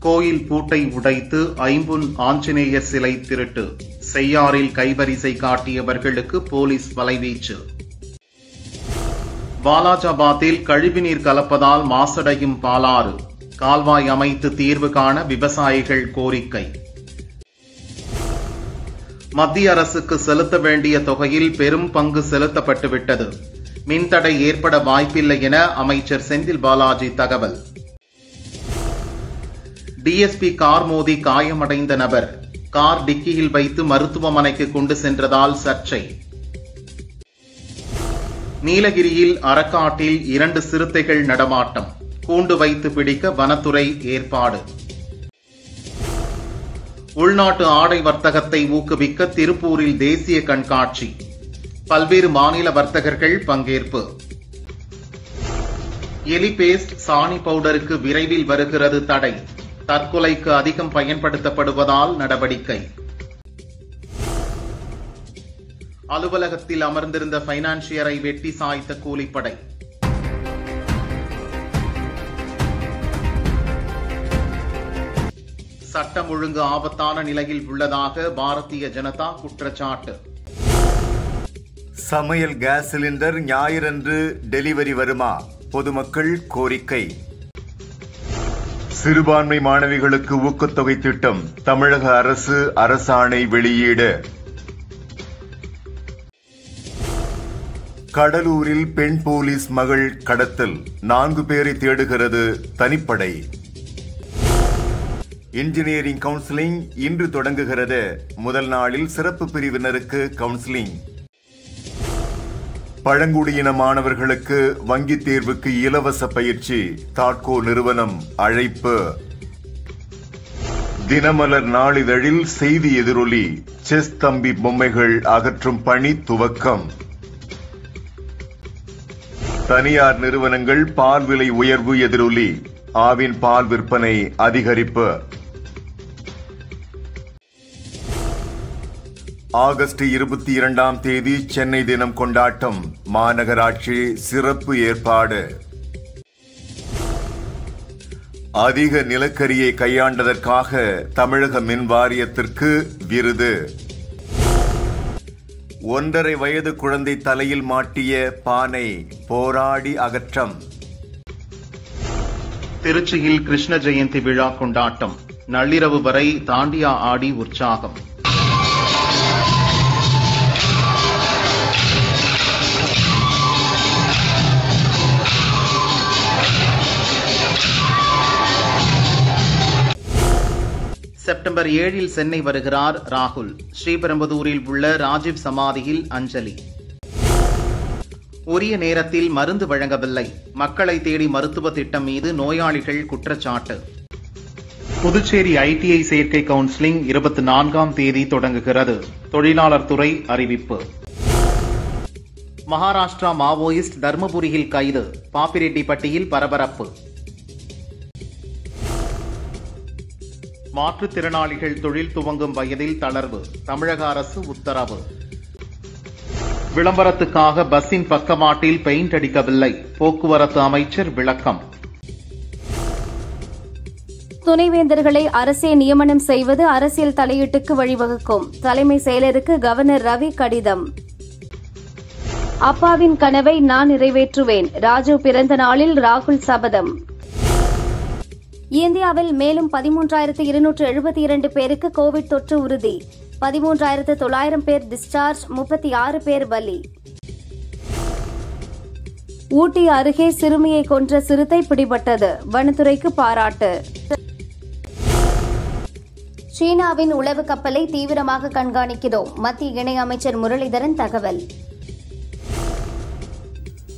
கோயில் பூட்டை உடைத்து ஐம்பொன் ஆஞ்சநேயர் சிலை திருட்டு செய்யாறில் கைவரிசை காட்டியவர்களுக்கு போலீஸ் வலைவீச்சு வாலாஜாபாத்தில் கழிவுநீர் கலப்பதால் மாசடையும் பாலாறு கால்வாய் அமைத்து தீர்வு காண விவசாயிகள் கோரிக்கை மத்திய அரசுக்கு செலுத்த வேண்டிய தொகையில் பெரும் பங்கு செலுத்தப்பட்டுவிட்டது மின்தடை ஏற்பட வாய்ப்பில்லை என அமைச்சர் செந்தில் பாலாஜி தகவல் டிஎஸ்பி கார் மோதி காயமடைந்த நபர் கார் டிக்கியில் வைத்து மருத்துவமனைக்கு கொண்டு சென்றதால் சர்ச்சை நீலகிரியில் அரக்காட்டில் இரண்டு சிறுத்தைகள் நடமாட்டம் கூண்டு வைத்து பிடிக்க வனத்துறை ஏற்பாடு உள்நாட்டு ஆடை வர்த்தகத்தை ஊக்குவிக்க திருப்பூரில் தேசிய கண்காட்சி பல்வேறு மாநில வர்த்தகர்கள் பங்கேற்பு எலி பேஸ்ட் சாணி பவுடருக்கு விரைவில் வருகிறது தடை தற்கொலைக்கு அதிகம் பயன்படுத்தப்படுவதால் நடவடிக்கை அலுவலகத்தில் அமர்ந்திருந்த பைனான்சியரை வெட்டி சாய்த்த கூலிப்படை சட்டம் ஒழுங்கு ஆபத்தான நிலையில் உள்ளதாக பாரதிய ஜனதா குற்றச்சாட்டு சமையல் கேஸ் சிலிண்டர் ஞாயிறன்று டெலிவரி வருமா பொதுமக்கள் கோரிக்கை சிறுபான்மை மாணவிகளுக்கு ஊக்கத்தொகை திட்டம் தமிழக அரசு அரசாணை வெளியீடு கடலூரில் பெண் போலீஸ் மகள் கடத்தல் நான்கு பேரை தேடுகிறது தனிப்படை இன்ஜினியரிங் கவுன்சிலிங் இன்று தொடங்குகிறது முதல் நாளில் சிறப்பு பிரிவினருக்கு கவுன்சிலிங் பழங்குடியின மாணவர்களுக்கு வங்கித் தேர்வுக்கு இலவச பயிற்சி தாட்கோ நிறுவனம் அழைப்பு தினமலர் நாளிதழில் செய்தி எதிரொலி செஸ் தம்பி பொம்மைகள் அகற்றும் பணி துவக்கம் தனியார் நிறுவனங்கள் பால் விலை உயர்வு எதிரொலி ஆவின் பால் விற்பனை அதிகரிப்பு ஆகஸ்ட் இருபத்தி இரண்டாம் தேதி சென்னை தினம் கொண்டாட்டம் மாநகராட்சி சிறப்பு ஏற்பாடு அதிக நிலக்கரியை கையாண்டதற்காக தமிழக மின் வாரியத்திற்கு விருது ஒன்றரை வயது குழந்தை தலையில் மாட்டிய பானை போராடி அகற்றம் திருச்சியில் கிருஷ்ண ஜெயந்தி விழா கொண்டாட்டம் நள்ளிரவு வரை தாண்டியா ஆடி உற்சாகம் செப்டம்பர் ஏழில் சென்னை வருகிறார் ராகுல் ஸ்ரீபெரும்புதூரில் உள்ள ராஜீவ் சமாதியில் அஞ்சலி உரிய நேரத்தில் மருந்து வழங்கவில்லை மக்களை தேடி மருத்துவ திட்டம் மீது நோயாளிகள் குற்றச்சாட்டு புதுச்சேரி ஐடிஐ சேர்க்கை கவுன்சிலிங் இருபத்தி நான்காம் தேதி தொடங்குகிறது தொழிலாளர் துறை அறிவிப்பு மகாராஷ்டிரா மாவோயிஸ்ட் தர்மபுரியில் கைது பாப்பிரெட்டிப்பட்டியில் பரபரப்பு மாற்றுத்திறனாளிகள் தொழில் துவங்கும் வயதில் தளர்வு தமிழக அரசு உத்தரவு விளம்பரத்துக்காக பஸ்ஸின் பக்கவாட்டில் பெயிண்ட் அடிக்கவில்லை போக்குவரத்து அமைச்சர் விளக்கம் துணைவேந்தர்களை அரசே நியமனம் செய்வது அரசியல் தலையீட்டுக்கு வழிவகுக்கும் தலைமை செயலருக்கு கவர்னர் ரவி கடிதம் அப்பாவின் கனவை நான் நிறைவேற்றுவேன் ராஜீவ் பிறந்த நாளில் ராகுல் சபதம் இந்தியாவில் மேலும் பதிமூன்றாயிரத்து இருநூற்று எழுபத்தி இரண்டு பேருக்கு கோவிட் தொற்று உறுதி பதிமூன்றாயிரத்து தொள்ளாயிரம் பேர் டிஸ்சார்ஜ் முப்பத்தி ஆறு பேர் பலி ஊட்டி அருகே சிறுமியை கொன்ற சிறுத்தை பிடிபட்டது வனத்துறைக்கு பாராட்டு சீனாவின் உளவு கப்பலை தீவிரமாக கண்காணிக்கிறோம் மத்திய இணையமைச்சர் முரளிதரன் தகவல்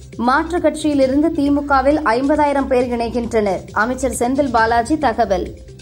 மாற்றுக் கட்சியிலிருந்து திமுகவில் ஐம்பதாயிரம் பேர் இணைகின்றனர் அமைச்சர் செந்தில் பாலாஜி தகவல்